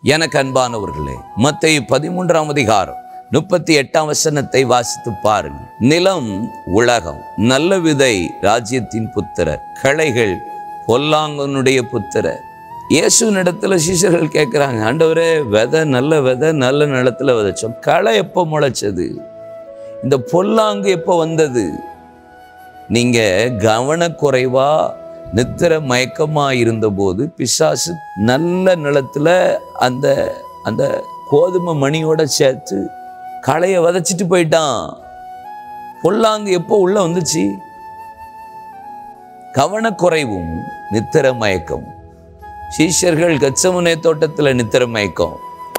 எனக்கு அன்பானவர்களே மத்திய பதிமூன்றாம் அதிகாரம் முப்பத்தி எட்டாம் வசனத்தை வாசித்து பாருங்கள் நிலம் உலகம் நல்ல விதை ராஜ்யத்தின் புத்திரர் களைகள் பொல்லாங்கனுடைய புத்திரர் இயேசுனிடத்துல சீஷர்கள் கேட்குறாங்க ஆண்டவரே விதை நல்ல விதை நல்ல நிலத்துல விதைச்சோம் களை எப்போ முளைச்சது இந்த பொல்லாங்கு எப்போ வந்தது நீங்க கவனக்குறைவா நித்திர மயக்கமா இருந்தபோது பிசாசு நல்ல நிலத்துல அந்த அந்த கோதுமை மணியோட சேர்த்து களையை விதைச்சிட்டு போயிட்டான் பொல்லாங்கு எப்போ உள்ள வந்துச்சு கவனக்குறைவும் நித்திர மயக்கம் சீஷர்கள் கச்சமுனை தோட்டத்துல நித்திர மயக்கம்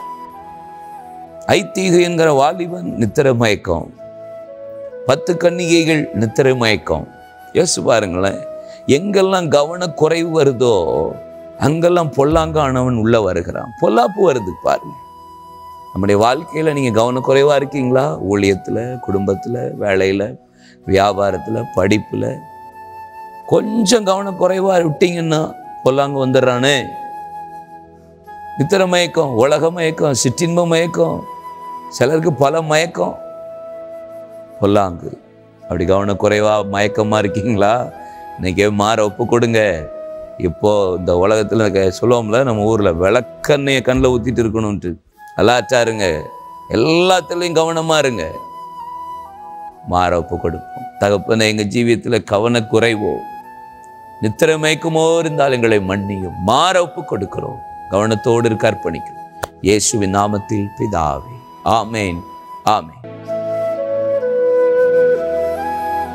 ஐத்தீகு என்கிற வாலிபன் நித்திர மயக்கம் பத்து கன்னிகைகள் நித்திரை மயக்கம் யோசிச்சு பாருங்களேன் எங்கெல்லாம் கவனக்குறைவு வருதோ அங்கெல்லாம் பொல்லாங்கானவன் உள்ள வருகிறான் பொல்லாப்பு வருது பாருங்க நம்முடைய வாழ்க்கையில நீங்க கவனக்குறைவா இருக்கீங்களா ஊழியத்துல குடும்பத்துல வேலையில வியாபாரத்துல படிப்புல கொஞ்சம் கவனக்குறைவா விட்டீங்கன்னா பொல்லாங்க வந்துடுறானே நித்திர மயக்கம் உலக மயக்கம் சிற்றின்ப மயக்கம் சிலருக்கு பல மயக்கம் பொல்லாங்கு அப்படி கவனக்குறைவா மயக்கமா இருக்கீங்களா இன்னைக்கே மாற ஒப்பு கொடுங்க இப்போ இந்த உலகத்துல க- சொல்லுவோம்ல நம்ம ஊர்ல விளக்கெண்ணைய கண்ணில் ஊத்திட்டு இருக்கணும்ட்டு அலாச்சா இருங்க எல்லாத்துலேயும் கவனமா இருங்க மாற ஒப்பு கொடுப்போம் தகப்பனை எங்க ஜீவியத்துல கவனக்குறைவோ நித்திர மயக்கமோ இருந்தால் எங்களை மன்னியும் மாற ஒப்பு கொடுக்கிறோம் கவனத்தோடு இருக்க அர்ப்பணிக்கிறோம் இயேசுவின் நாமத்தில் பிதாவே ஆமேன் ஆமேன்